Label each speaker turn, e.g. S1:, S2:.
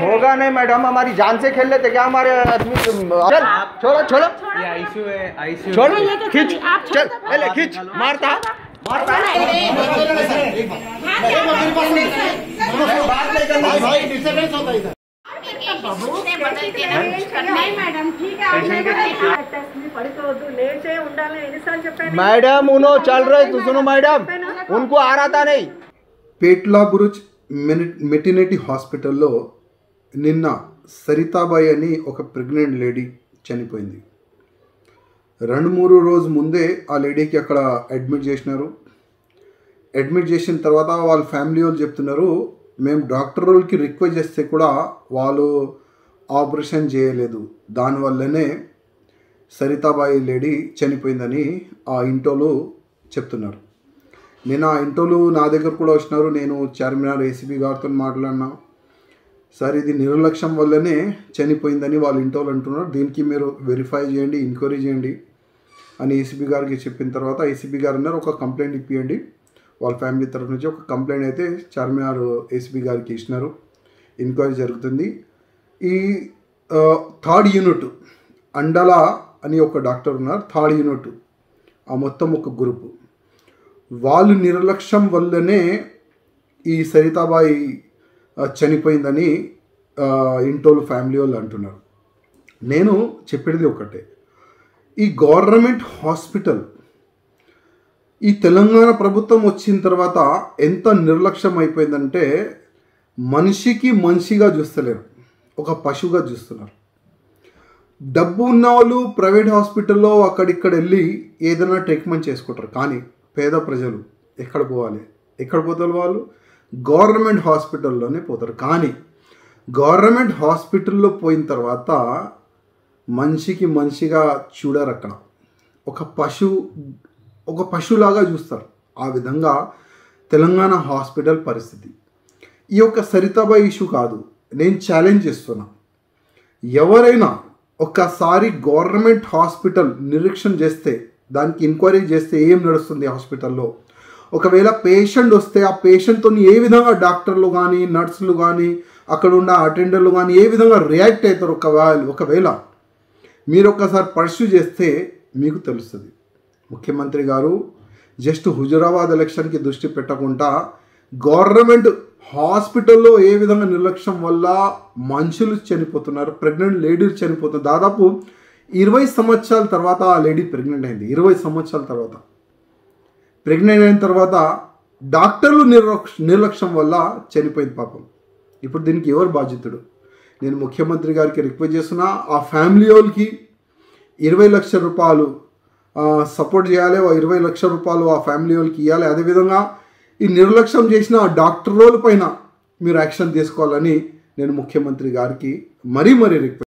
S1: होगा नहीं मैडम हमारी जान से खेल लेते क्या हमारे आदमी चल छोड़ो छोड़ो
S2: ये आईसीयू है आईसीयू
S1: छोड़
S3: ये तो
S1: खींच
S3: चलिए, आप छोड़
S1: चल
S3: दो,
S1: पहले
S3: आप
S1: खींच
S3: छोड़ दो।
S1: मारता मारता
S3: नहीं मैडम ठीक है आप नहीं बोलिए।
S4: పడుకోవద్దు లేచే ఉండాలి ఎన్నిసార్లు చెప్పాను
S1: मैडम उन्होंने चल रहे तो सुनो मैडम उनको आ रहा था नहीं
S5: పేట్లా బురుజ్ మెని- మెటర్నిటీ హాస్పిటల్లో నిన్న సరితాబాయి అని ఒక ప్రెగ్నెంట్ లేడీ చనిపోయింది రెండు మూడు రోజు ముందే ఆ లేడీకి అక్కడ అడ్మిట్ చేసినారు అడ్మిట్ చేసిన తర్వాత వాళ్ళ ఫ్యామిలీ వాళ్ళు చెప్తున్నారు మేము డాక్టర్ వాళ్ళకి రిక్వెస్ట్ చేస్తే కూడా వాళ్ళు ఆపరేషన్ చేయలేదు దానివల్లనే సరితాబాయి లేడీ చనిపోయిందని ఆ ఇంటోలు చెప్తున్నారు నేను ఆ ఇంటోలు నా దగ్గర కూడా వచ్చినారు నేను చార్మినార్ ఏసీబీ గారితో మాట్లాడినా సార్ ఇది నిర్లక్ష్యం వల్లనే చనిపోయిందని వాళ్ళ ఇంటోలు అంటున్నారు దీనికి మీరు వెరిఫై చేయండి ఎంక్వైరీ చేయండి అని ఏసీబీ గారికి చెప్పిన తర్వాత ఏసీబీ గారు అన్నారు ఒక కంప్లైంట్ ఇప్పియండి వాళ్ళ ఫ్యామిలీ తరఫు నుంచి ఒక కంప్లైంట్ అయితే చార్మినార్ ఏసీబీ గారికి ఇచ్చినారు ఎంక్వైరీ జరుగుతుంది ఈ థర్డ్ యూనిట్ అండల అని ఒక డాక్టర్ ఉన్నారు థర్డ్ యూనిట్ ఆ మొత్తం ఒక గ్రూపు వాళ్ళు నిర్లక్ష్యం వల్లనే ఈ సరితాబాయి ఆ, చనిపోయిందని ఆ, ఇంటోళ్ళు ఫ్యామిలీ వాళ్ళు అంటున్నారు నేను చెప్పేది ఒకటే ఈ గవర్నమెంట్ హాస్పిటల్ ఈ తెలంగాణ ప్రభుత్వం వచ్చిన తర్వాత ఎంత నిర్లక్ష్యం అయిపోయిందంటే మనిషికి మనిషిగా చూస్తలేరు ఒక పశువుగా చూస్తున్నారు డబ్బు ఉన్న వాళ్ళు ప్రైవేట్ హాస్పిటల్లో అక్కడిక్కడ వెళ్ళి ఏదైనా ట్రీట్మెంట్ చేసుకుంటారు కానీ పేద ప్రజలు ఎక్కడ పోవాలి ఎక్కడ పోతారు వాళ్ళు గవర్నమెంట్ హాస్పిటల్లోనే పోతారు కానీ గవర్నమెంట్ హాస్పిటల్లో పోయిన తర్వాత మనిషికి మనిషిగా చూడరు అక్కడ ఒక పశు ఒక పశువులాగా చూస్తారు ఆ విధంగా తెలంగాణ హాస్పిటల్ పరిస్థితి ఈ యొక్క సరితాబాయి ఇష్యూ కాదు నేను ఛాలెంజ్ చేస్తున్నా ఎవరైనా ఒక్కసారి గవర్నమెంట్ హాస్పిటల్ నిరీక్షణ చేస్తే దానికి ఎంక్వైరీ చేస్తే ఏం నడుస్తుంది హాస్పిటల్లో ఒకవేళ పేషెంట్ వస్తే ఆ పేషెంట్తో ఏ విధంగా డాక్టర్లు కానీ నర్సులు కానీ అక్కడ ఉన్న అటెండర్లు కానీ ఏ విధంగా రియాక్ట్ అవుతారు ఒకవేళ ఒకవేళ మీరు ఒక్కసారి పర్స్యూ చేస్తే మీకు తెలుస్తుంది ముఖ్యమంత్రి గారు జస్ట్ హుజురాబాద్ ఎలక్షన్కి దృష్టి పెట్టకుండా గవర్నమెంట్ హాస్పిటల్లో ఏ విధంగా నిర్లక్ష్యం వల్ల మనుషులు చనిపోతున్నారు ప్రెగ్నెంట్ లేడీలు చనిపోతున్నారు దాదాపు ఇరవై సంవత్సరాల తర్వాత ఆ లేడీ ప్రెగ్నెంట్ అయింది ఇరవై సంవత్సరాల తర్వాత ప్రెగ్నెంట్ అయిన తర్వాత డాక్టర్లు నిర్లక్ష నిర్లక్ష్యం వల్ల చనిపోయింది పాపం ఇప్పుడు దీనికి ఎవరు బాధ్యతుడు నేను ముఖ్యమంత్రి గారికి రిక్వెస్ట్ చేస్తున్నా ఆ ఫ్యామిలీ వాళ్ళకి ఇరవై లక్షల రూపాయలు ఆ, సపోర్ట్ చేయాలి ఆ ఇరవై లక్షల రూపాయలు ఆ ఫ్యామిలీ వాళ్ళకి ఇవ్వాలి అదేవిధంగా ఈ నిర్లక్ష్యం చేసిన ఆ డాక్టర్ రోల్ పైన మీరు యాక్షన్ తీసుకోవాలని నేను ముఖ్యమంత్రి గారికి మరీ మరీ రిక్వెస్ట్